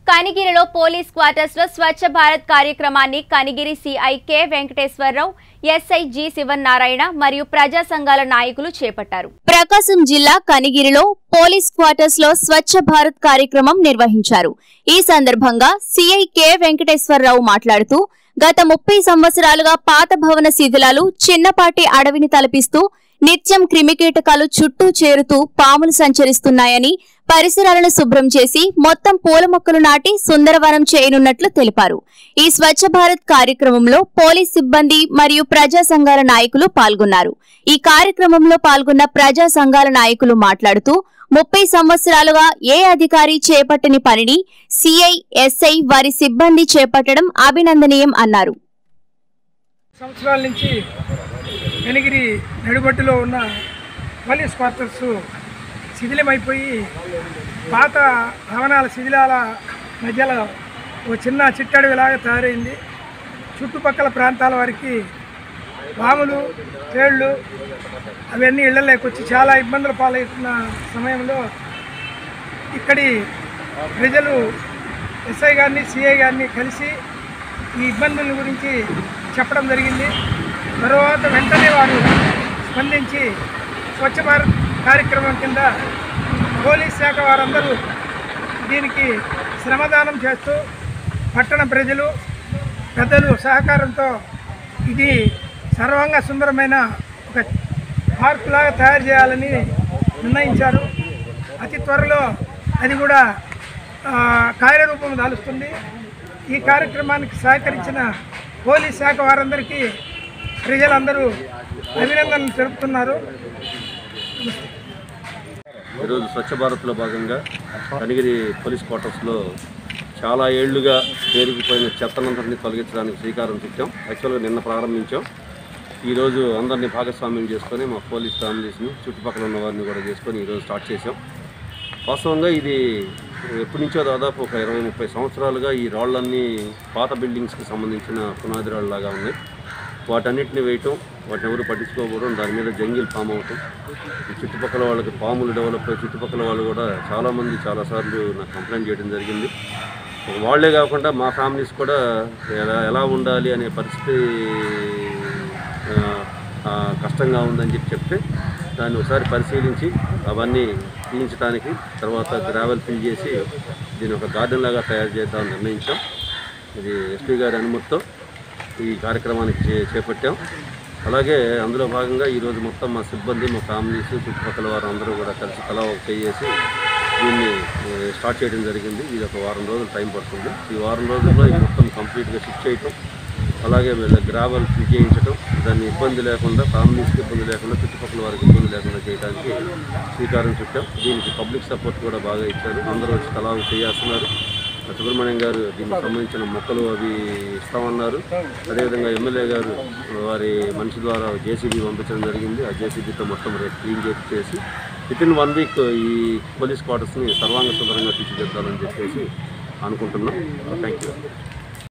కనిగిరిలో police quarters లో స్వచ్ఛ భారత్ కార్యక్రమాన్ని Kanigiri CI K Venkateswararao SI G Sivanarayana మరియు ప్రజా సంఘాల నాయకులు చేపట్టారు ప్రకాశం జిల్లా కనిగిరిలో పోలీస్ క్వార్టర్స్ లో స్వచ్ఛ భారత్ కార్యక్రమం నిర్వహించారు ఈ సందర్భంగా సిఐ కె వెంకటేశ్వరరావు మాట్లాడుతూ గత ముప్పై సంవత్సరాలుగా పాత భవన శిథిలాలు చిన్నపాటి అడవిని తలపిస్తూ నిత్యం క్రిమికీటకాలు చుట్టూ చేరుతూ పాములు సంచరిస్తున్నాయని పరిసరాలను శుభ్రం చేసి మొత్తం పూల మొక్కలు నాటి సుందరవనం చేయనున్నట్లు తెలిపారు ఈ స్వచ్ఛ భారత్ కార్యక్రమంలో పోలీస్ సిబ్బంది మరియు ప్రజా సంఘాల నాయకులు పాల్గొన్నారు ఈ కార్యక్రమంలో పాల్గొన్న ప్రజా సంఘాల నాయకులు మాట్లాడుతూ ముప్పై సంవత్సరాలుగా ఏ అధికారి చేపట్టని పనిని సిఐ ఎస్ఐ వారి సిబ్బంది చేపట్టడం అభినందనీయం అన్నారు సంవత్సరాల నుంచి వెనిగిరి నడిబట్టులో ఉన్న పోలీస్ క్వార్టర్స్ శిథిలమైపోయి పాత భవనాల శిథిలాల మధ్యలో ఓ చిన్న చిట్టడవిలాగా తయారైంది చుట్టుపక్కల ప్రాంతాల వారికి పాములు తేళ్ళు అవన్నీ ఇళ్లలోకి వచ్చి చాలా ఇబ్బందులు పాలవుతున్న సమయంలో ఇక్కడి ప్రజలు ఎస్ఐ గారిని సిఐ గారిని కలిసి ఈ ఇబ్బందుల గురించి చెప్పడం జరిగింది తర్వాత వెంటనే వారు స్పందించి స్వచ్ఛ భారత్ కార్యక్రమం కింద పోలీస్ శాఖ వారందరూ దీనికి శ్రమదానం చేస్తూ పట్టణ ప్రజలు పెద్దలు సహకారంతో ఇది సర్వంగా సుందరమైన ఒక పార్కులాగా తయారు చేయాలని నిర్ణయించారు అతి త్వరలో అది కూడా ఆ, కార్యరూపం దాలుస్తుంది ఈ కార్యక్రమానికి సహకరించిన పోలీస్ శాఖ వారందరికీ ప్రజలందరూ అభినందనలు తెలుపుతున్నారు ఈరోజు స్వచ్ఛ భారత్లో భాగంగా కనిగిరి పోలీస్ క్వార్టర్స్లో చాలా ఏళ్లుగా పేరుకుపోయిన చెత్తనందరినీ తొలగించడానికి శ్రీకారం చుట్టాం యాక్చువల్గా నిన్న ప్రారంభించాం ఈరోజు అందరినీ భాగస్వామ్యం చేసుకొని మా పోలీస్ ఫ్యామిలీస్ని చుట్టుపక్కల ఉన్న వారిని కూడా చేసుకొని ఈరోజు స్టార్ట్ చేసాం వాస్తవంగా ఇది ఎప్పటి నుంచో దాదాపు ఒక ఇరవై ముప్పై సంవత్సరాలుగా ఈ రాళ్ళన్నీ పాత బిల్డింగ్స్కి సంబంధించిన పునాది రాళ్ళలాగా ఉన్నాయి వాటన్నిటిని వేయటం వాటిని ఎవరు పట్టించుకోకపోవడం దాని మీద జంగిల్ ఫామ్ అవటం ఈ చుట్టుపక్కల వాళ్ళకి పాములు డెవలప్ అయ్యి చుట్టుపక్కల వాళ్ళు కూడా చాలామంది చాలాసార్లు నాకు కంప్లైంట్ చేయడం జరిగింది వాళ్ళే కాకుండా మా ఫ్యామిలీస్ కూడా ఎలా ఎలా ఉండాలి అనే పరిస్థితి ఆ, ఆ, కష్టంగా ఉందని చెప్పి చెప్తే దాన్ని ఒకసారి పరిశీలించి అవన్నీ తీయించడానికి తర్వాత గ్రావెల్ ఫిల్ చేసి దీన్ని ఒక గార్డెన్ లాగా తయారు చేద్దామని నిర్ణయించాం ఇది ఎస్పీ గారి అనుమతితో ఈ కార్యక్రమానికి చే చేపట్టాం అలాగే అందులో భాగంగా ఈరోజు మొత్తం మా సిబ్బంది మా ఫ్యామిలీస్ చుట్టుపక్కల వారు అందరూ కూడా కలిసి తలా ఒక చేసి దీన్ని ఏ, స్టార్ట్ చేయడం జరిగింది ఇది ఒక వారం రోజులు టైం పడుతుంది ఈ వారం రోజుల్లో ఇది మొత్తం కంప్లీట్గా షిఫ్ట్ చేయటం అలాగే వీళ్ళ గ్రావెల్ ఫిల్ చేయించడం దాన్ని ఇబ్బంది లేకుండా ఫ్యామిలీస్కి ఇబ్బంది లేకుండా చుట్టుపక్కల వారికి ఇబ్బంది లేకుండా చేయడానికి శ్రీకారం చుట్టాం దీనికి పబ్లిక్ సపోర్ట్ కూడా బాగా ఇచ్చారు అందరూ వచ్చి తలా ఒక చేస్తున్నారు సుబ్రహ్మణ్యం గారు దీనికి సంబంధించిన మొక్కలు అవి ఇస్తామన్నారు అదేవిధంగా ఎమ్మెల్యే గారు వారి మనిషి ద్వారా జేసీబీ పంపించడం జరిగింది ఆ జేసీబీతో మొత్తం రేపు క్లీన్ చేసి విత్ ఇన్ వన్ వీక్ ఈ పోలీస్ క్వార్టర్స్ని సర్వాంగ సుందరంగా తీర్చిదిద్దాలని చెప్పేసి అనుకుంటున్నాం థ్యాంక్ యూ